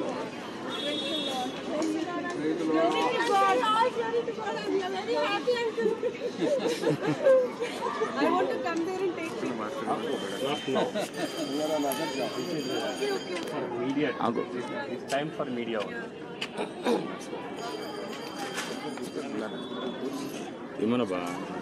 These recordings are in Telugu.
I want to come there and take pictures. Not now. For media. It's, it's time for media only. ఏమన్నా బా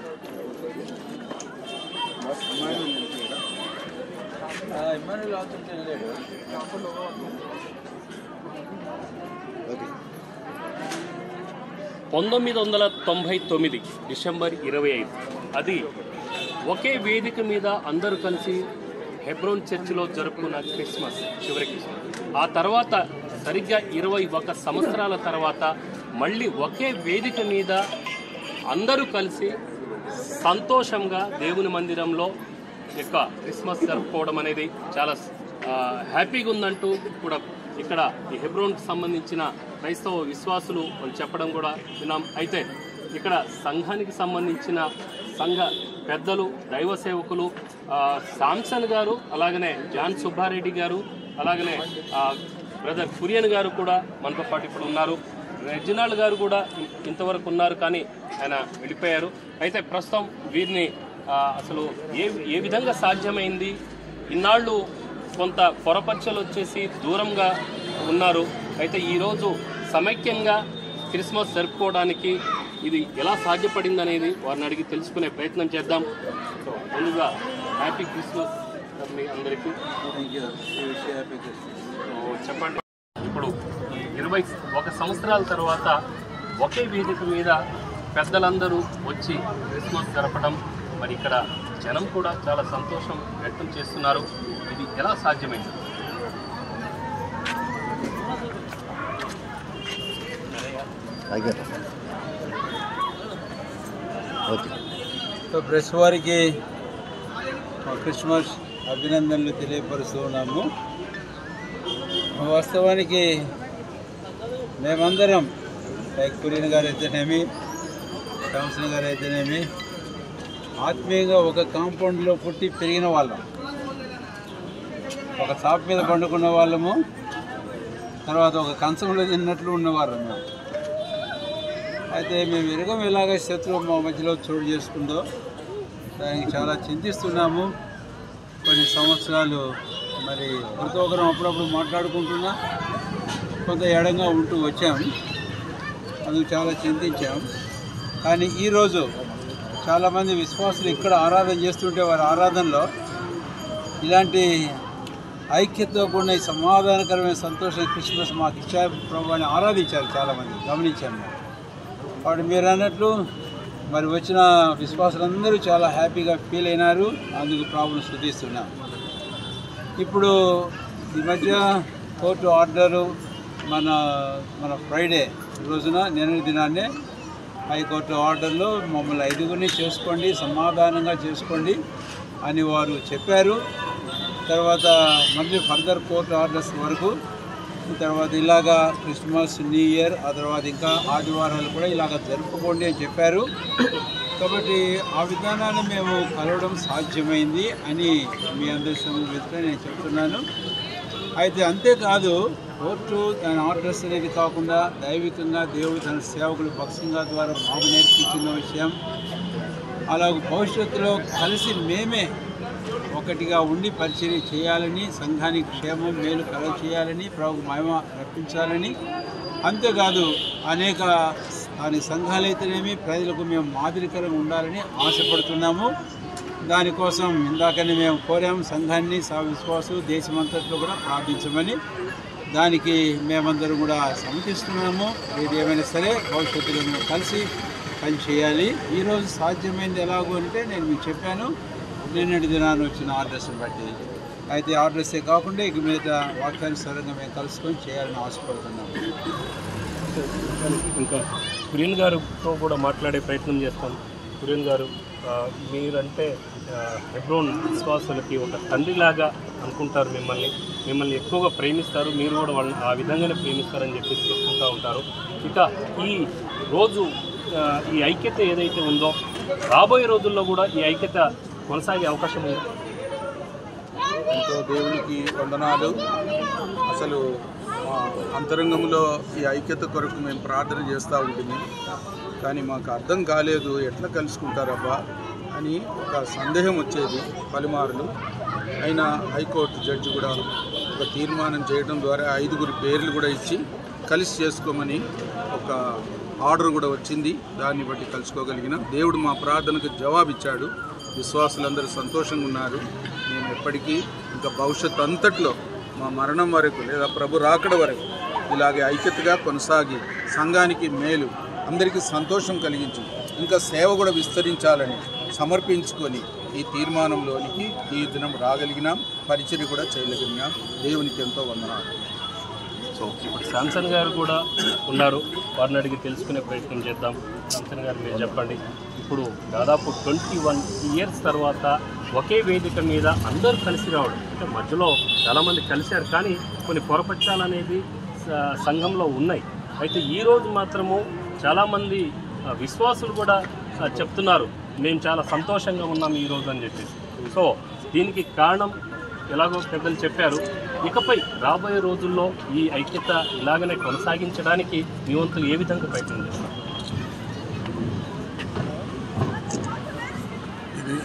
పంతొమ్మిది వందల తొంభై తొమ్మిది డిసెంబర్ ఇరవై ఐదు అది ఒకే వేదిక మీద అందరూ కలిసి హెబ్రోన్ చర్చిలో జరుపుకున్న క్రిస్మస్ చివరికి ఆ తర్వాత సరిగ్గా ఇరవై ఒక సంవత్సరాల తర్వాత మళ్ళీ ఒకే వేదిక మీద అందరూ కలిసి సంతోషంగా దేవుని మందిరంలో యొక్క క్రిస్మస్ జరుపుకోవడం అనేది చాలా ఆ, హ్యాపీగా ఉందంటూ కూడా ఇక్కడ ఈ హెబ్రోన్కి సంబంధించిన క్రైస్తవ విశ్వాసులు వాళ్ళు చెప్పడం కూడా విన్నాం అయితే ఇక్కడ సంఘానికి సంబంధించిన సంఘ పెద్దలు దైవ సేవకులు ఆ, శాంసన్ గారు అలాగనే జాన్ సుబ్బారెడ్డి గారు అలాగనే ఆ, బ్రదర్ కురియన్ గారు కూడా మనతో పాటు ఇప్పుడు ఉన్నారు రెజినాల్డ్ గారు కూడా ఇ- ఇంతవరకు ఉన్నారు కానీ ఆయన వెళ్ళిపోయారు అయితే ప్రస్తుతం వీరిని ఆ, అసలు ఏ ఏ విధంగా సాధ్యమైంది ఇన్నాళ్ళు కొంత పొరపచ్చలు వచ్చేసి దూరంగా ఉన్నారు అయితే ఈరోజు సమైక్యంగా క్రిస్మస్ జరుపుకోవడానికి ఇది ఎలా సాధ్యపడింది అనేది వారిని అడిగి తెలుసుకునే ప్రయత్నం చేద్దాం సో ముందుగా హ్యాపీ క్రిస్మస్ మీ అందరికీ సో చెప్పండి ఇప్పుడు ఇరవై ఒక సంవత్సరాల తర్వాత ఒకే వేదిక మీద పెద్దలందరూ వచ్చి క్రిస్మస్ జరపడం మరి ఇక్కడ జనం కూడా చాలా సంతోషం వ్యక్తం చేస్తున్నారు ఇది ఎలా సాధ్యమైంది ఓకే సో ప్రెస్ వారికి మా క్రిస్మస్ అభినందనలు తెలియపరుస్తూ ఉన్నాము వాస్తవానికి మేమందరం లైక్ కురియన్ గారు అయితేనేమి థామ్సన్ గారు అయితేనేమి ఆత్మీయంగా ఒక కాంపౌండ్లో పుట్టి పెరిగిన వాళ్ళం ఒక చాప్ మీద పండుకున్న వాళ్ళము తర్వాత ఒక కంచంలో తిన్నట్లు ఉన్నవాళ్ళం మేము అయితే మేము ఎరగం ఎలాగ శత్రువు మా మధ్యలో చోటు చేసుకుందో దానికి చాలా చింతిస్తున్నాము కొన్ని సంవత్సరాలు మరి ఒకరితో ఒకరం అప్పుడప్పుడు మాట్లాడుకుంటున్నా కొంత ఎడంగా ఉంటూ వచ్చాం అందుకు చాలా చింతించాం కానీ ఈరోజు చాలామంది విశ్వాసులు ఇక్కడ ఆరాధన చేస్తుంటే వారి ఆరాధనలో ఇలాంటి ఐక్యతతో కూడిన ఈ సమాధానకరమైన సంతోషం క్రిస్మస్ మాకు ఇచ్చారు ప్రభు అని ఆరాధించారు చాలామంది గమనించాను మేము వాడు మీరు అన్నట్లు మరి వచ్చిన విశ్వాసులందరూ చాలా హ్యాపీగా ఫీల్ అయినారు అందుకు ప్రాబ్లం శుద్ధిస్తున్నాం ఇప్పుడు ఈ మధ్య కోర్టు ఆర్డరు మన మన ఫ్రైడే రోజున నిన్నటి దినాన్నే హైకోర్టు ఆర్డర్లో మమ్మల్ని ఐదుగురిని చేసుకోండి సమాధానంగా చేసుకోండి అని వారు చెప్పారు తర్వాత మళ్ళీ ఫర్దర్ కోర్టు ఆర్డర్స్ వరకు తర్వాత ఇలాగా క్రిస్మస్ న్యూ ఇయర్ ఆ తర్వాత ఇంకా ఆదివారాలు కూడా ఇలాగ జరుపుకోండి అని చెప్పారు కాబట్టి ఆ విధానాన్ని మేము కలవడం సాధ్యమైంది అని మీ అందరి సమయంలో నేను చెప్తున్నాను అయితే అంతేకాదు కోర్టు దాని ఆర్డర్స్ అనేది కాకుండా దైవికంగా దేవుడు తన సేవకులు భక్సింగా ద్వారా మాకు నేర్పించిన విషయం అలాగే భవిష్యత్తులో కలిసి మేమే ఒకటిగా ఉండి పరిచర్య చేయాలని సంఘానికి క్షేమం మేలు కలగ చేయాలని ప్రభు మహిమ రప్పించాలని అంతేకాదు అనేక దాని సంఘాలైతేనేమి ప్రజలకు మేము మాదిరికరంగా ఉండాలని ఆశపడుతున్నాము దానికోసం ఇందాకనే మేము కోరాము సంఘాన్ని సా విశ్వాసు దేశమంతట్లో కూడా ప్రార్థించమని దానికి మేమందరం కూడా సమ్మతిస్తున్నాము ఏది ఏమైనా సరే భవిష్యత్తులో మేము కలిసి పని చేయాలి ఈరోజు సాధ్యమైంది ఎలాగో అంటే నేను మీకు చెప్పాను నిన్నటి దినాన్ని వచ్చిన ఆర్డర్స్ బట్టి అయితే ఆర్డర్సే కాకుండా ఇక మీద వాక్యానుసారంగా మేము కలుసుకొని చేయాలని ఆశపడుతున్నాము ఇంకా కురియన్ గారితో కూడా మాట్లాడే ప్రయత్నం చేస్తాం కురియన్ గారు ఆ, మీరంటే ఆ, హెబ్రోన్ విశ్వాసులకి ఒక తండ్రిలాగా అనుకుంటారు మిమ్మల్ని మిమ్మల్ని ఎక్కువగా ప్రేమిస్తారు మీరు కూడా వాళ్ళని ఆ విధంగానే ప్రేమిస్తారని చెప్పేసి చెప్పుకుంటూ ఉంటారు ఇక ఈ రోజు ఆ, ఈ ఐక్యత ఏదైతే ఉందో రాబోయే రోజుల్లో కూడా ఈ ఐక్యత కొనసాగే అవకాశం ఉంది ఎంతో దేవునికి వందనాలు అసలు మా అంతరంగంలో ఈ ఐక్యత కొరకు మేము ప్రార్థన చేస్తూ ఉంటుంది కానీ మాకు అర్థం కాలేదు ఎట్లా కలుసుకుంటారబ్బా అని ఒక సందేహం వచ్చేది పలుమార్లు అయినా హైకోర్టు జడ్జి కూడా ఒక తీర్మానం చేయడం ద్వారా ఐదుగురి పేర్లు కూడా ఇచ్చి కలిసి చేసుకోమని ఒక ఆర్డర్ కూడా వచ్చింది దాన్ని బట్టి కలుసుకోగలిగిన దేవుడు మా ప్రార్థనకు జవాబిచ్చాడు విశ్వాసులందరూ సంతోషంగా ఉన్నారు మేము ఎప్పటికీ ఇంకా భవిష్యత్ అంతట్లో మా మరణం వరకు లేదా ప్రభు రాకడ వరకు ఇలాగే ఐక్యతగా కొనసాగి సంఘానికి మేలు అందరికీ సంతోషం కలిగించి ఇంకా సేవ కూడా విస్తరించాలని సమర్పించుకొని ఈ తీర్మానంలోనికి ఈ దినం రాగలిగినాం పరిచర్య కూడా చేయగలిగినాం దేవునికి ఎంతో వందనాలు సో ఇప్పుడు శాంసన్ గారు కూడా ఉన్నారు వారిని అడిగి తెలుసుకునే ప్రయత్నం చేద్దాం శాంసన్ గారు మీరు చెప్పండి ఇప్పుడు దాదాపు ట్వంటీ వన్ ఇయర్స్ తర్వాత ఒకే వేదిక మీద అందరూ కలిసి రావడం అంటే మధ్యలో చాలామంది కలిశారు కానీ కొన్ని పొరపక్షాలు అనేది స- సంఘంలో ఉన్నాయి అయితే ఈ రోజు మాత్రము చాలామంది ఆ, విశ్వాసులు కూడా ఆ, చెప్తున్నారు మేము చాలా సంతోషంగా ఉన్నాం ఈ రోజు అని చెప్పేసి సో దీనికి కారణం ఎలాగో పెద్దలు చెప్పారు ఇకపై రాబోయే రోజుల్లో ఈ ఐక్యత ఇలాగనే కొనసాగించడానికి మీ వంతు ఏ విధంగా ప్రయత్నం చేస్తారు ఇది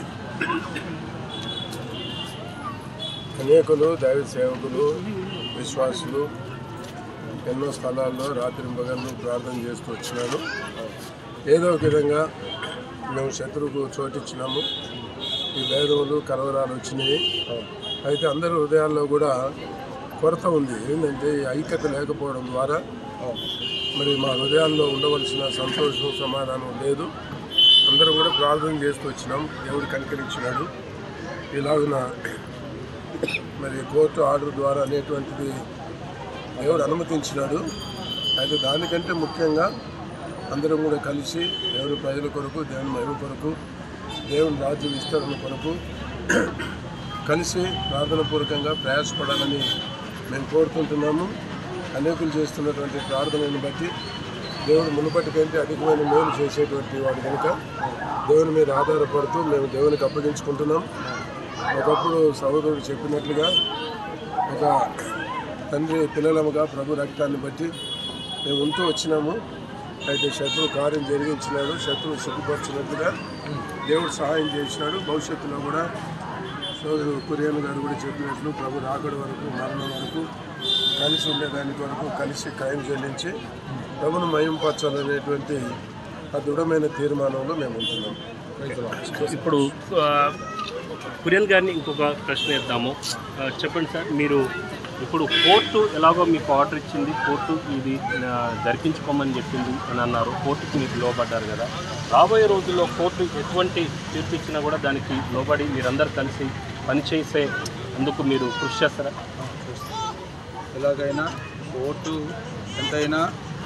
అనేకులు దైవ సేవకులు విశ్వాసులు ఎన్నో స్థలాల్లో రాత్రి పగళ్ళు ప్రార్థన చేస్తూ వచ్చినాను ఏదో ఒక విధంగా మేము శత్రువుకు చోటిచ్చినాము ఈ భేదములు కలవరాలు వచ్చినాయి అయితే అందరి హృదయాల్లో కూడా కొరత ఉంది ఏంటంటే ఈ ఐక్యత లేకపోవడం ద్వారా మరి మా హృదయాల్లో ఉండవలసిన సంతోషం సమాధానం లేదు అందరం కూడా ప్రార్థన చేస్తూ వచ్చినాం దేవుడు కనికరించినాడు ఇలాగున మరి కోర్టు ఆర్డర్ ద్వారా అనేటువంటిది దేవుడు అనుమతించినాడు అయితే దానికంటే ముఖ్యంగా అందరం కూడా కలిసి దేవుని ప్రజల కొరకు దేవుని మహిమ కొరకు దేవుని రాజ్య విస్తరణ కొరకు కలిసి ప్రార్థనపూర్వకంగా ప్రయాసపడాలని మేము కోరుకుంటున్నాము అనేకులు చేస్తున్నటువంటి ప్రార్థనను బట్టి దేవుడు మునుపటి కంటే అధికమైన మేలు చేసేటువంటి వాడు కనుక దేవుని మీద ఆధారపడుతూ మేము దేవునికి అప్పగించుకుంటున్నాం ఒకప్పుడు సహోదరుడు చెప్పినట్లుగా ఒక తండ్రి పిల్లలముగా ప్రభు రక్తాన్ని బట్టి మేము ఉంటూ వచ్చినాము అయితే శత్రువు కార్యం జరిగించినాడు శత్రువు సిగ్గుపరిచినట్లుగా దేవుడు సహాయం చేసినాడు భవిష్యత్తులో కూడా సోదరుడు కురియన్ గారు కూడా చెప్పినట్లు ప్రభు రాకడ వరకు మరణం వరకు కలిసి ఉండేదాని కొరకు కలిసి క్రయం చెల్లించి ప్రభును మయంపరచాలనేటువంటి ఆ దృఢమైన తీర్మానంలో మేము ఉంటున్నాం ఇప్పుడు ఆ, కురియన్ గారిని ఇంకొక ప్రశ్న ఇద్దాము ఆ, చెప్పండి సార్ మీరు ఇప్పుడు కోర్టు ఎలాగో మీకు ఆర్డర్ ఇచ్చింది కోర్టు ఇది ఆ, జరిపించుకోమని చెప్పింది అని అన్నారు కోర్టుకి మీకు లోబడ్డారు కదా రాబోయే రోజుల్లో కోర్టు ఎటువంటి తీర్పు ఇచ్చినా కూడా దానికి లోబడి మీరందరూ కలిసి పనిచేసే అందుకు మీరు కృషి చేస్తారా ఎలాగైనా కోర్టు ఎంతైనా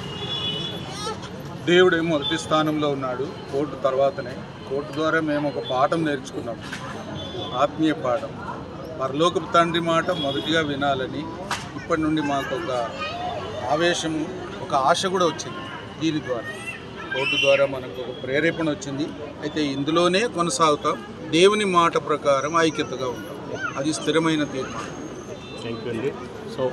దేవుడే మొదటి స్థానంలో ఉన్నాడు కోర్టు తర్వాతనే కోర్టు ద్వారా మేము ఒక పాఠం నేర్చుకున్నాం ఆత్మీయ పాఠం పరలోకపు తండ్రి మాట మొదటిగా వినాలని ఇప్పటి నుండి మాకు ఒక ఆవేశము ఒక ఆశ కూడా వచ్చింది దీని ద్వారా కోర్టు ద్వారా మనకు ఒక ప్రేరేపణ వచ్చింది అయితే ఇందులోనే కొనసాగుతాం దేవుని మాట ప్రకారం ఐక్యతగా ఉంటాం అది స్థిరమైన తీర్మానం థ్యాంక్ యూ అండి సో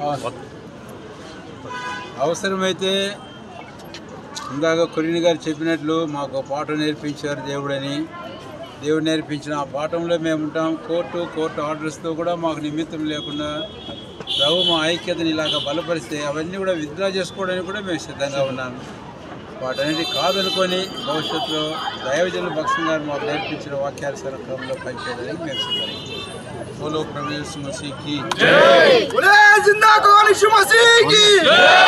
అవసరమైతే ఇందాక కొరిని గారు చెప్పినట్లు మాకు ఒక పాఠం నేర్పించారు దేవుడని దేవుడు నేర్పించిన ఆ పాఠంలో మేము ఉంటాం కోర్టు కోర్టు ఆర్డర్స్తో కూడా మాకు నిమిత్తం లేకుండా ప్రభు మా ఐక్యతని ఇలాగ బలపరిస్తే అవన్నీ కూడా విత్డ్రా చేసుకోవడానికి కూడా మేము సిద్ధంగా ఉన్నాము వాటన్నిటి కాదనుకొని భవిష్యత్తులో దైవజనుల భక్తం గారు మాకు నేర్పించిన వాక్యానుసార క్రమంలో పనిచేయడానికి మేము సిద్ధంగా ఉన్నాం. బోలో ప్రభు యేసు మసీకి जिंदा कौन यीशु मसीह की